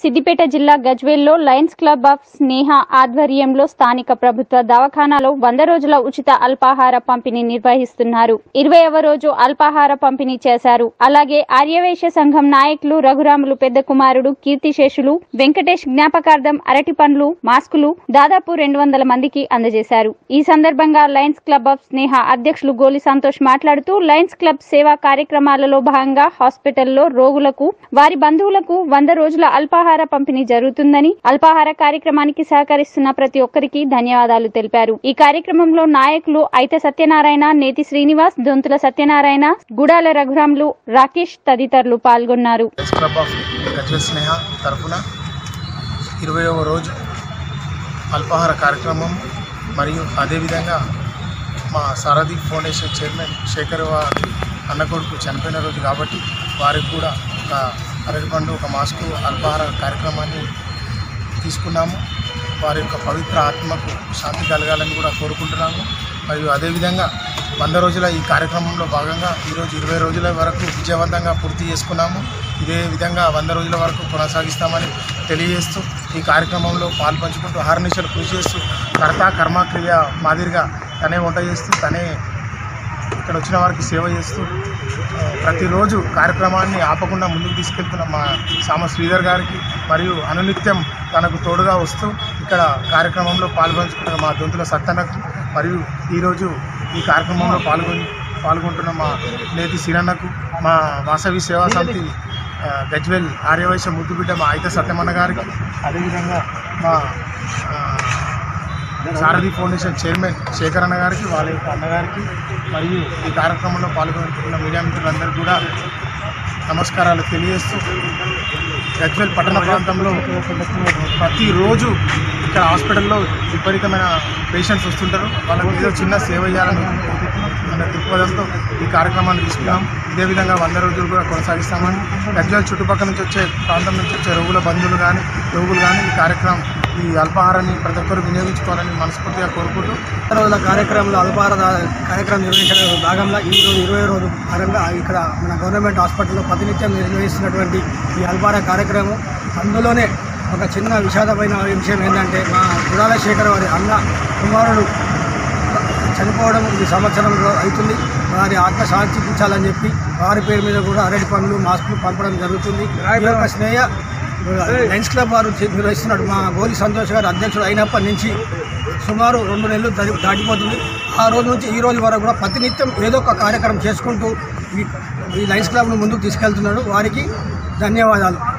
సిద్దిపేట జిల్లా గజ్వేల్లో Lions Club of Sneha ఆధ్వర్యంలో స్థానిక ప్రభుత్వ దవాఖానాలో వంద రోజుల ఉచిత అల్పాహార పంపిణీ నిర్వహిస్తున్నారు ఇరవైవ రోజు అల్పాహార పంపిణీ చేశారు అలాగే ఆర్యవేశ సంఘం నాయకులు రఘురాములు పెద్ద కుమారుడు కీర్తిశేషులు వెంకటేష్ జ్ఞాపకార్థం అరటి పండ్లు మాస్కులు దాదాపు రెండు వందల మందికి అందజేశారు ఈ సందర్భంగా లయన్స్ క్లబ్ ఆఫ్ స్నేహ అధ్యక్షులు గోలి సంతోష్ మాట్లాడుతూ లయన్స్ క్లబ్ సేవా కార్యక్రమాలలో భాగంగా హాస్పిటల్లో రోగులకు వారి బంధువులకు వంద రోజుల అల్పాహార పంపిణీ జరుగుతుందని అల్పాహార కార్యక్రమానికి సహకరిస్తున్న ప్రతి ఒక్కరికి ధన్యవాదాలు తెలిపారు ఈ కార్యక్రమంలో నాయకులు అయితే సత్యనారాయణ నేతి శ్రీనివాస్ దొంతుల సత్యనారాయణ గుడాల రఘురాములు రాకేష్ తదితరులు పాల్గొన్నారు Lions Club of Gajwel Sneha తరఫున ఇరవయవ రోజు అల్పాహార కార్యక్రమం మరియు అదేవిధంగా మా సారథి ఫౌండేషన్ చైర్మన్ శేఖర్ వారి అన్న కొడుకు చనిపోయిన రోజు కాబట్టి వారికి కూడా ఒక అరటిపండు ఒక మాస్కు అల్పాహార కార్యక్రమాన్ని తీసుకున్నాము వారి యొక్క పవిత్ర ఆత్మకు శాంతి కలగాలని కూడా కోరుకుంటున్నాము మరియు అదేవిధంగా వంద రోజుల ఈ కార్యక్రమంలో భాగంగా ఈరోజు ఇరవై రోజుల వరకు విజయవంతంగా పూర్తి చేసుకున్నాము ఇదే విధంగా వంద రోజుల వరకు కొనసాగిస్తామని తెలియజేస్తూ ఈ కార్యక్రమంలో పాల్పంచుకుంటూ హార్నిషలు కృషి చేస్తూ కర్త కర్మక్రియ మాదిరిగా తనే వంట చేస్తూ తనే ఇక్కడ వచ్చిన వారికి సేవ చేస్తూ ఆ, ప్రతిరోజు కార్యక్రమాన్ని ఆపకుండా ముందుకు తీసుకెళ్తున్న మా సామ శ్రీధర్ గారికి మరియు అనునిత్యం తనకు తోడుగా వస్తూ ఇక్కడ కార్యక్రమంలో పాల్గొంచుకున్న మా దొంతుల సత్తన్నకు మరియు ఈరోజు ఈ కార్యక్రమంలో పాల్గొని పాల్గొంటున్న మా నేతి సిరన్నకు మా వాసవి సేవా సమితి ఆ, గజ్వెల్ ఆర్యవైశ్య ముద్దుబిడ్డ మా అయితే సత్యమన్న గారికి అదేవిధంగా మా ఆ, సారథి ఫౌండేషన్ చైర్మన్ శేఖర్ అన్న గారికి వాళ్ళ యొక్క అన్నగారికి మరియు ఈ కార్యక్రమంలో పాల్గొంటున్న మీడియా మిత్రులందరికీ కూడా నమస్కారాలు తెలియజేస్తూ గజ్వెల్ పట్టణ ప్రాంతంలో ప్రతిరోజు ఇక్కడ హాస్పిటల్లో విపరీతమైన పేషెంట్స్ వస్తుంటారు వాళ్ళకి ఏదో చిన్న సేవ చేయాలని అనే దృక్పథంతో ఈ కార్యక్రమాన్ని తీసుకున్నాం ఇదే విధంగా వంద రోజులు కూడా కొనసాగిస్తామని గజ్వెల్ చుట్టుపక్కల నుంచి వచ్చే ప్రాంతం నుంచి వచ్చే రోగుల బంధువులు కానీ రోగులు కానీ ఈ కార్యక్రమం ఈ అల్పాహారాన్ని ప్రతి ఒక్కరు వినియోగించుకోవాలని మనస్ఫూర్తిగా కోరుకుంటూ రోజుల కార్యక్రమంలో అల్పాహార దా- కార్యక్రమం నిర్వహించడం భాగంగా ఈ రోజు ఇరవై రోజు భాగంగా ఇక్కడ మన గవర్నమెంట్ హాస్పిటల్లో ప్రతినిత్యం నిర్వహిస్తున్నటువంటి ఈ అల్పాహార కార్యక్రమం అందులోనే ఒక చిన్న విషాదమైన విషయం ఏంటంటే మా గుడాల శేఖర్ వారి అన్న కుమారుడు చనిపోవడం ఈ సంవత్సరంలో అవుతుంది వారి ఆత్మ శాంతించాలని చెప్పి వారి పేరు మీద కూడా అరటి పండ్లు మాస్కులు పంపడం జరుగుతుంది ఈ యొక్క స్నేహ లయన్స్ క్లబ్ వారు చే- నిర్వహిస్తున్నాడు మా గోలి సంతోష్ గారు అధ్యక్షుడు అయినప్పటి నుంచి సుమారు రెండు నెలలు దాటి- దాటిపోతుంది ఆ రోజు నుంచి ఈ రోజు వరకు కూడా ప్రతినిత్యం ఏదో ఒక కార్యక్రమం చేసుకుంటూ ఈ ఈ లయన్స్ క్లబ్ను ముందుకు తీసుకెళ్తున్నాడు వారికి ధన్యవాదాలు